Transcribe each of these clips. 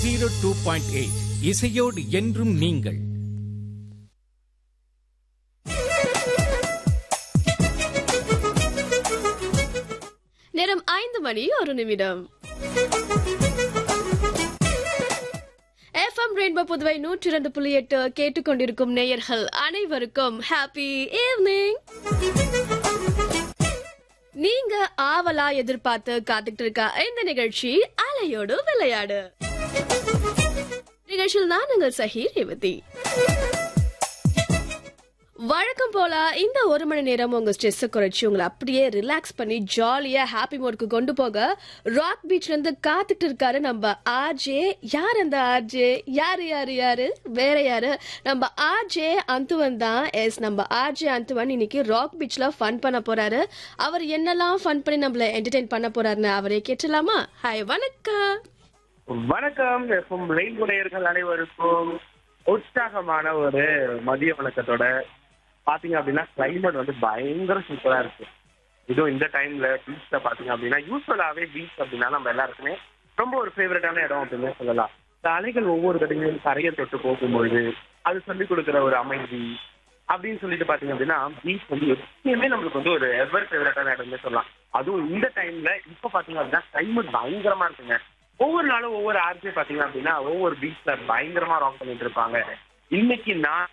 zero two point eight இசையோடு என்றும் நீங்கள் நேரம் ஐந்து மணி ஒரு நிமிடம் எஃப்எம் ரெயின்போ புதுவை நூற்றி இரண்டு புள்ளி எட்டு கேட்டுக்கொண்டிருக்கும் நேயர்கள் அனைவருக்கும் ஹாப்பி ஈவினிங் நீங்க ஆவலா எதிர்பார்த்து காத்துக்கிட்டு இருக்க இந்த நிகழ்ச்சி அலையோடு விளையாடு நிகழ்ச்சியில் நான் உங்கள் சஹி ரேவதி வழக்கம் போல இந்த ஒரு மணி நேரம் உங்க ஸ்ட்ரெஸ் குறைச்சி உங்களை அப்படியே ரிலாக்ஸ் பண்ணி ஜாலியா ஹாப்பி மோட்க்கு கொண்டு போக ராக் பீச்ல இருந்து காத்துட்டு இருக்காரு நம்ம ஆர்ஜே யார் அந்த ஆர்ஜே யாரு யாரு யாரு வேற யாரு நம்ம ஆர்ஜே அந்துவன் தான் எஸ் நம்ம ஆர்ஜே அந்துவன் இன்னைக்கு ராக் பீச்ல ஃபன் பண்ண போறாரு அவர் என்னெல்லாம் ஃபன் பண்ணி நம்மள என்டர்டெயின் பண்ண போறாருன்னு அவரே கேட்டலாமா ஹாய் வணக்கம் வணக்கம் எஃப்எம் ரெயின்போ நேயர்கள் அனைவருக்கும் உற்சாகமான ஒரு மதிய வணக்கத்தோட பாத்தீங்க அப்படின்னா கிளைமேட் வந்து பயங்கர சூப்பரா இருக்கு இதுவும் இந்த டைம்ல பீச்ல பாத்தீங்க அப்படின்னா யூஸ்வலாவே பீச் அப்படின்னா நம்ம எல்லாருக்குமே ரொம்ப ஒரு ஃபேவரட்டான இடம் அப்படின்னு சொல்லலாம் இந்த அலைகள் ஒவ்வொரு தடவையும் கரையை தொட்டு போகும்பொழுது அது சொல்லிக் கொடுக்குற ஒரு அமைதி அப்படின்னு சொல்லிட்டு பாத்தீங்க அப்படின்னா பீச் வந்து எப்பயுமே நம்மளுக்கு வந்து ஒரு எவர் ஃபேவரட்டான இடம்னு சொல்லலாம் அதுவும் இந்த டைம்ல இப்ப பாத்தீங்க அப்படின்னா கிளைமேட் பயங்கரமா இருக்குங்க ஒவ்வொரு நாளும் ஒவ்வொரு ஆர்ஜே பாத்தீங்க அப்படின்னா ஒவ்வொரு பீச்ல பயங்கரமா ராக் பண்ணிட்டு இருப்பாங்க இன்னைக்கு நான்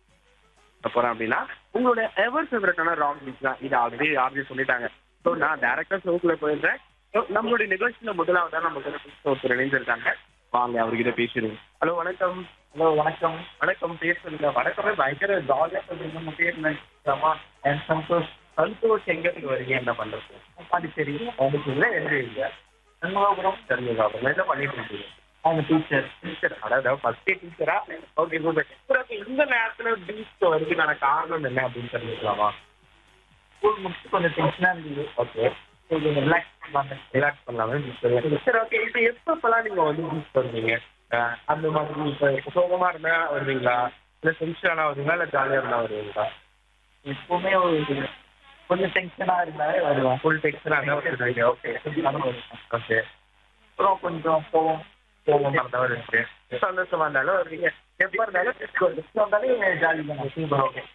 சொல்ல போறேன் அப்படின்னா உங்களோட எவர் ஃபேவரட்டான ராக் பீச் தான் இது ஆல்ரெடி ஆர்ஜே சொல்லிட்டாங்க ஸோ நான் டேரக்டா ஷோக்குள்ள போயிருந்தேன் So, நம்மளுடைய நிகழ்ச்சியில முதலாவதா நம்ம கூட ஒருத்தர் இணைஞ்சிருக்காங்க வாங்க அவர்கிட்ட பேசிடுவோம் ஹலோ வணக்கம் ஹலோ வணக்கம் வணக்கம் பேர் சொல்லுங்க வணக்கமே பயங்கர ஜாலியா சொல்றீங்க உங்க பேர் என்ன என் சந்தோஷ் சந்தோஷ் எங்க இருந்து வரீங்க என்ன பண்றது பாண்டிச்சேரி பாண்டிச்சேரியில எங்க இல்லையா சண்முகபுரம் தெரிஞ்சுக்காங்க என்ன பண்ணிட்டு இருக்கீங்க அவங்க டீச்சர் டீச்சர் அதாவது ஃபர்ஸ்ட் டீச்சரா ஓகே சூப்பர் ஓகே இந்த நேரத்துல பீச் வரதுக்கான காரணம் என்ன அப்படின்னு தெரிஞ்சுக்கலாமா ஸ்கூல் முடிச்சு கொஞ்சம் டென்ஷனா இருந்தது ஓகே கொஞ்சம் ரிலாக்ஸ் பண்ணலாங்க ரிலாக்ஸ் பண்ணலாமே சரி ஓகே இப்போ எப்பப்பெல்லாம் நீங்க வந்து பீச் வருவீங்க அஹ் அந்த மாதிரி இப்போ சோகமா இருந்தா வருவீங்களா இல்ல டென்ஷனா வருவீங்களா இல்ல ஜாலியா இருந்தா வருவீங்களா எப்பவுமே ஒரு கொஞ்சம் டென்ஷனா இருந்தாலே வருவேன் ஃபுல் டென்ஷனா இருந்தா வருவீங்க ஓகே ஓகே அப்புறம் கொஞ்சம் போவோம் கோபமா இருந்தா வருவீங்க சந்தோஷமா இருந்தாலும் வருவீங்க எப்ப இருந்தாலும் எப்போ வந்தாலும் ஜாலி தானே சூப்பர் ஓகே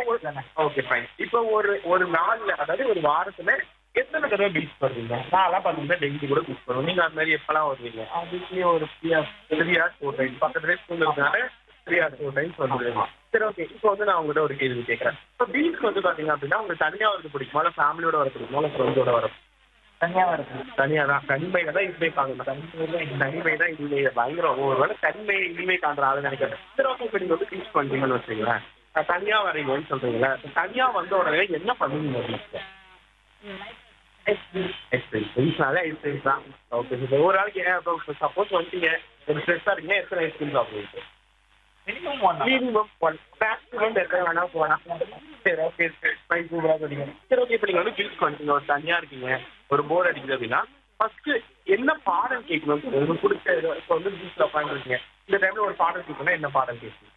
ஓகே ஃபைன் இப்போ ஒரு ஒரு நாள்ல அதாவது ஒரு வாரத்துல எத்தனை தடவை பீச் வருவீங்க நான்லாம் பார்த்தீங்கன்னா டெய்லி கூட பீச் வருவோம் நீங்க அந்த மாதிரி எப்பெல்லாம் வருவீங்க அதுக்குள்ளேயே ஒரு ஃப்ரீயா த்ரீ ஹார்ஸ் ஃபோர் டைம் பக்கத்துலேயே ஸ்கூல் இருக்கனால த்ரீ ஹார்ஸ் ஃபோர் டைம்ஸ் வந்துருவேன் சரி ஓகே இப்போ வந்து நான் உங்ககிட்ட ஒரு கேள்வி கேட்கறேன் இப்போ பீச் வந்து பாத்தீங்க அப்படின்னா உங்களுக்கு தனியா வரது பிடிக்குமா இல்ல ஃபேமிலியோட வர பிடிக்குமா இல்ல ஃப்ரெண்ட்ஸோட வர தனியா வருது தனியா தான் தனிமையில தான் இனிமை காணணும் தனிமை தான் இனிமை பயங்கர ஒவ்வொரு வேலை தனிமை இனிமை காண்ற ஆளு நினைக்கிறேன் சரி ஓகே இப்போ நீங்க வந்து பீச் பண்றீங்கன்னு வச்சுங்களேன் அஹ் தனியா வரீங்கன்னு சொல்றீங்களா தனியா வந்த உடனே என்ன பண்ணுவீங்க பீச்ல எக்ஸ்பீரியன்ஸ்னால எக்ஸ்பீரியன்ஸ் தான் ஓகே சார் ஒரு நாளைக்கு ஏன் இப்போ சப்போஸ் வந்துட்டீங்க ஒரு ஸ்ட்ரெஸ்ஸாக இருக்கீங்க எத்தனை ஐஸ்கிரீம் சாப்பிடுவீங்க minimum one minimum one maximum எத்தனை வேணா போகலாம் சரி ஓகே ஃபைன் சூப்பராக சொன்னீங்க சரி ஓகே இப்போ நீங்கள் வந்து பீச் வந்துட்டீங்க ஒரு தனியாக இருக்கீங்க ஒரு போர் அடிக்குது அப்படின்னா ஃபர்ஸ்ட் என்ன பாடல் கேட்கணும் உங்களுக்கு பிடிச்ச இப்போ வந்து பீச்சில் உட்காந்துருக்கீங்க இந்த டைம்ல ஒரு பாடல் கேட்கணும்னா என்ன பாடல் கேட்கணும்